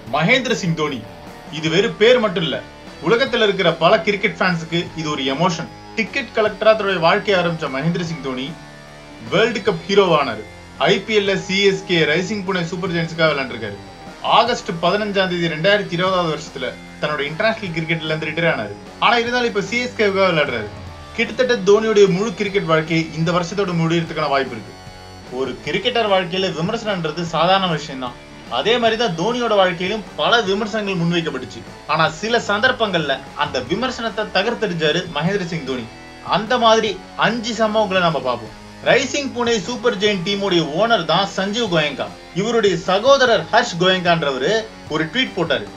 மகேந்திர சிங் தோனி இது வெறும் பேர் மட்டும் இல்ல உலகத்துல இருக்கிற பல கிரிக்கெட் ஃபேன்ஸுக்கு இது ஒரு எமோஷன் டிக்கெட் கலெக்டரா தன்னுடைய வாழ்க்கையை ஆரம்பிச்ச மகேந்திர சிங் தோனி வேர்ல்டு கப் ஹீரோவானாரு ஐபிஎல்ல சிஎஸ்கே ரைசிங் புனே சூப்பர் ஜெயின்ஸுக்காக விளையாண்டுருக்காரு ஆகஸ்ட் பதினஞ்சாம் தேதி ரெண்டாயிரத்தி இருபதாவது வருஷத்துல தன்னோட இன்டர்நேஷனல் கிரிக்கெட்ல இருந்து ரிட்டையர் ஆனாரு ஆனா இருந்தாலும் இப்ப சிஎஸ்கேவுக்காக விளையாடுறாரு கிட்டத்தட்ட தோனியுடைய முழு கிரிக்கெட் வாழ்க்கை இந்த வருஷத்தோட முடியறதுக்கான வாய்ப்பு இருக்கு ஒரு கிரிக்கெட்டர் வாழ்க்கையில விமர்சனம்ன்றது சாதாரண விஷயம் தான் அதே மாதிரி தான் தோனியோட வாழ்க்கையிலும் பல விமர்சனங்கள் முன்வைக்கப்பட்டுச்சு ஆனா சில சந்தர்ப்பங்கள்ல அந்த விமர்சனத்தை தகர்த்தெறிஞ்சாரு மகேந்திர சிங் தோனி அந்த மாதிரி அஞ்சு சம்பவங்களை நம்ம பார்ப்போம் ரைசிங் புனே சூப்பர் ஜெயின் டீமுடைய ஓனர் தான் சஞ்சீவ் கோயங்கா இவருடைய சகோதரர் ஹர்ஷ் கோயங்கான்றவரு ஒரு ட்வீட் போட்டாரு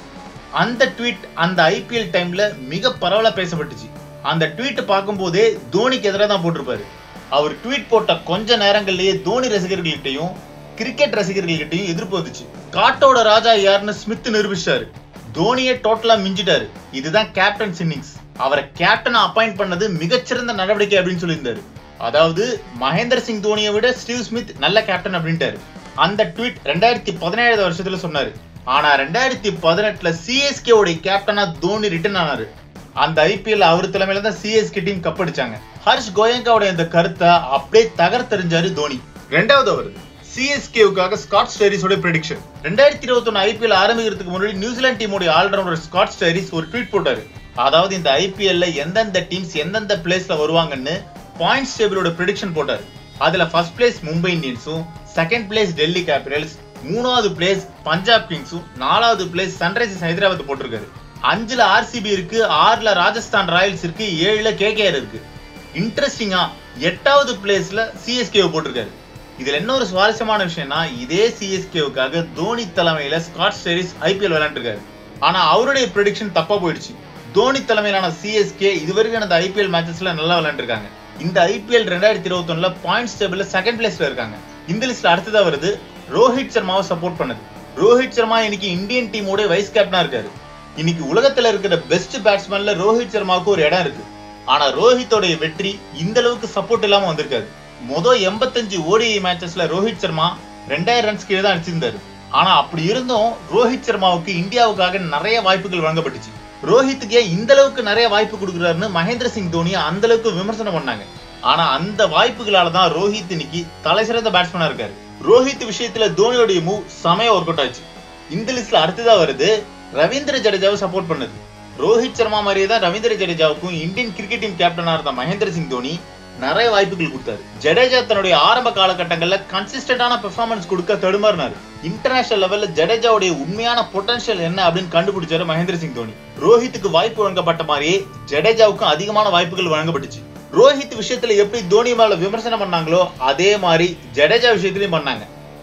அந்த ட்வீட் அந்த ஐபிஎல் டைம்ல மிக பரவலா பேசப்பட்டுச்சு அந்த ட்வீட் பார்க்கும்போதே தோனிக்கு எதிராக தான் போட்டிருப்பாரு அவர் ட்வீட் போட்ட கொஞ்ச நேரங்கள்லயே தோனி ரசிகர்கள்கிட்டயும் கிரிக்கெட் ரசிகர்கள்கிட்டயும் எதிர்ப்பு வந்துச்சு காட்டோட ராஜா யாருன்னு ஸ்மித் நிரூபிச்சாரு தோனியை டோட்டலா மிஞ்சிட்டாரு இதுதான் கேப்டன் இன்னிங்ஸ் அவரை கேப்டனா அப்பாயிண்ட் பண்ணது மிகச்சிறந்த நடவடிக்கை அப்படின்னு சொல்லியிருந்தாரு அதாவது மகேந்திர சிங் தோனியை விட ஸ்டீவ் ஸ்மித் நல்ல கேப்டன் அப்படின்ட்டாரு அந்த ட்வீட் ரெண்டாயிரத்தி பதினேழாவது வருஷத்துல சொன்னாரு ஆனா ரெண்டாயிரத்தி பதினெட்டுல சிஎஸ்கே உடைய கேப்டனா தோனி ரிட்டர்ன் ஆனாரு அந்த ஐபிஎல் அவர் தலைமையில தான் சிஎஸ்கே டீம் கப் அடிச்சாங்க ஹர்ஷ் கோயங்காவுடைய இந்த கருத்தை அப்படியே தகர்த்தெறிஞ்சாரு தோனி ரெண்டாவது வருது சிஎஸ்கேவுக்காக ஸ்காட் ஸ்டேரிஸோட ப்ரெடிக்ஷன் ரெண்டாயிரத்தி இருபத்தி ஒன்னு ஐபிஎல் ஆரம்பிக்கிறதுக்கு முன்னாடி நியூசிலாந்து டீமோட ஆல்ரவுண்டர் ஸ்காட் ஸ்டேரிஸ் ஒரு ட்வீட் போட்டாரு அதாவது இந்த ஐபிஎல்ல எந்தெந்த டீம்ஸ் எந்தெந்த பிளேஸ்ல வருவாங்கன்னு பாயிண்ட்ஸ் டேபிளோட ப்ரெடிக்ஷன் போட்டாரு அதுல ஃபர்ஸ்ட் பிளேஸ் மும்பை இந்தியன்ஸும் செகண்ட் பிளேஸ் டெல்லி கேபிட்டல்ஸ் மூணாவது பிளேஸ் பஞ்சாப் கிங்ஸும் நாலாவது பிளேஸ் சன்ரைசர்ஸ் ஹைதராபாத் போட்டிருக்காரு அஞ்சுல ஆர்சிபி இருக்கு ஆறுல ராஜஸ்தான் ராயல்ஸ் இருக்கு ஏழுல கேகேஆர் இருக்கு இன்ட்ரெஸ்டிங்கா எட்டாவது பிளேஸ்ல சிஎஸ்கே போட்டிருக்காரு இதுல என்ன ஒரு சுவாரஸ்யமான விஷயம்னா இதே சிஎஸ்கேவுக்காக தோனி தலைமையில ஸ்காட் ஸ்டேரிஸ் ஐபிஎல் விளையாண்டுருக்காரு ஆனா அவருடைய ப்ரெடிக்ஷன் தப்பா போயிடுச்சு தோனி தலைமையிலான சிஎஸ்கே இதுவரைக்கும் நடந்த ஐபிஎல் மேட்சஸ்ல நல்லா விளையாண்டுருக்காங்க இந்த ஐபிஎல் ரெண்டாயிரத்தி இருபத்தி ஒண்ணுல பாயிண்ட்ஸ் டேபிள்ல செகண்ட் பிளேஸ்ல இருக்காங்க இந்த லிஸ்ட்ல அடுத்ததா வருது ரோஹித் சர்மாவை சப்போர்ட் பண்ணது ரோஹித் சர்மா இன்னைக்கு இந்தியன் டீமோட வைஸ் கேப்டனா இருக்காரு இன்னைக்கு உலகத்துல இருக்கிற பெஸ்ட் பேட்ஸ்மேன்ல ரோஹித் சர்மாவுக்கு ஒரு இடம் இருக்கு ஆனா ரோஹித்தோடைய வெற்றி இந்த அளவுக்கு சப்போர்ட் இல்லாம வந்திருக்காது மொதல் எண்பத்தஞ்சு ஓடிஐ மேட்சஸ்ல ரோஹித் சர்மா ரெண்டாயிரம் ரன்ஸ் கீழே தான் அடிச்சிருந்தாரு ஆனா அப்படி இருந்தும் ரோஹித் சர்மாவுக்கு இந்தியாவுக்காக நிறைய வாய்ப்புகள் வழங்கப்பட்டுச்சு ரோஹித்துக்கு ஏன் இந்த அளவுக்கு நிறைய வாய்ப்பு கொடுக்குறாருன்னு மகேந்திர சிங் தோனி அந்த அளவுக்கு விமர்சனம் பண்ணாங்க ஆனா அந்த வாய்ப்புகளால தான் ரோஹித் இன்னைக்கு தலை சிறந்த பேட்ஸ்மேனா இருக்காரு ரோஹித் விஷயத்துல தோனியோடைய மூவ் செமையா ஒர்க் அவுட் ஆச்சு இந்த லிஸ்ட்ல அடுத்ததா வருது ரவீந்திர ஜடேஜாவை சப்போர்ட் பண்ணுது ரோஹித் சர்மா மாதிரியே தான் ரவீந்திர ஜடேஜாவுக்கும் இந்தியன் கிரிக்கெட் டீம் கேப்டனா இருந்த மகேந்திர சிங் தோனி நிறைய வாய்ப்புகள் கொடுத்தாரு ஜடேஜா தன்னுடைய ஆரம்ப காலகட்டங்கள்ல கன்சிஸ்டன்டான பெர்ஃபார்மன்ஸ் கொடுக்க தடுமாறினாரு இன்டர்நேஷனல் லெவல்ல ஜடேஜாவுடைய உண்மையான பொட்டன்ஷியல் என்ன அப்படின்னு கண்டுபிடிச்சாரு மகேந்திர சிங் தோனி ரோஹித்துக்கு வாய்ப்பு வழங்கப்பட்ட மாதிரியே ஜடேஜாவுக்கும் அதிகமான வாய்ப்புகள் வழங்கப்பட்டுச்சு ரோஹித் விஷயத்துல எப்படி தோனி மேல விமர்சனம் பண்ணாங்களோ அதே மாதிரி ஜடேஜா விஷயத்திலயும் பண்ணாங்க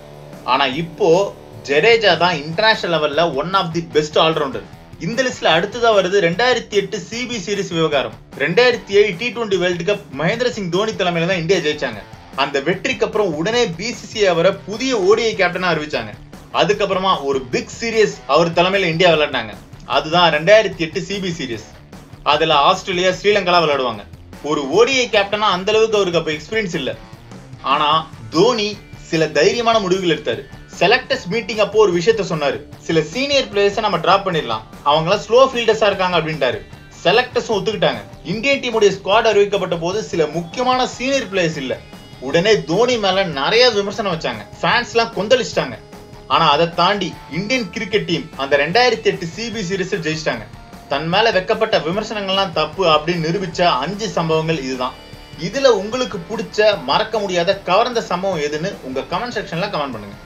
ஆனா இப்போ ஜடேஜா தான் இன்டர்நேஷனல் லெவல்ல one of the best allrounder இந்த லிஸ்ட்ல அடுத்ததா வருது ரெண்டாயிரத்தி எட்டு சிபி சீரிஸ் விவகாரம் ரெண்டாயிரத்தி ஏழு T twenty world cup Mahendra Singh Dhoni தலைமையில தான் இந்தியா ஜெயிச்சாங்க அந்த வெற்றிக்கு அப்புறம் உடனே பிசிசிஐ அவரை புதிய ஓடிஐ கேப்டனா அறிவிச்சாங்க அதுக்கப்புறமா ஒரு பிக் சீரியஸ் அவர் தலைமையில இந்தியா விளையாடினாங்க அதுதான் ரெண்டாயிரத்தி எட்டு சிபி சீரிஸ் அதுல ஆஸ்திரேலியா ஸ்ரீலங்கா விளையாடுவாங்க ஒரு ஓடிஐ கேப்டனா அந்த அளவுக்கு அவருக்கு அப்ப எக்ஸ்பீரியன்ஸ் இல்ல ஆனா தோனி சில தைரியமான முடிவுகள் எடுத்தாரு செலக்டர்ஸ் மீட்டிங் அப்போ ஒரு விஷயத்த சொன்னாரு சில சீனியர் பிளேயர்ஸை நம்ம டிராப் பண்ணிடலாம் அவங்க ஸ்லோ ஃபீல்டர்ஸா இருக்காங்க அப்படின்ட்டாரு செலக்டர்ஸும் ஒத்துக்கிட்டாங்க இந்தியன் டீமுடைய ஸ்குவாட் அறிவிக்கப்பட்ட போது சில முக்கியமான சீனியர் பிளேயர்ஸ் இல்ல உடனே தோனி மேல நிறைய விமர்சனம் வச்சாங்க ஃபேன்ஸ் எல்லாம் கொந்தளிச்சிட்டாங்க ஆனா அதை தாண்டி இந்தியன் கிரிக்கெட் டீம் அந்த ரெண்டாயிரத்தி எட்டு சிபி சீரிஸ் ஜெயிச்சிட்டாங்க தன் மேல வைக்கப்பட்ட விமர்சனங்கள்லாம் தப்பு அப்படின்னு நிரூபிச்ச அஞ்சு சம்பவங்கள் இதுதான் இதுல உங்களுக்கு பிடிச்ச மறக்க முடியாத கவர்ந்த சம்பவம் எதுன்னு உங்க கமெண்ட் செக்ஷன்ல கமெண்ட் பண்ணுங்க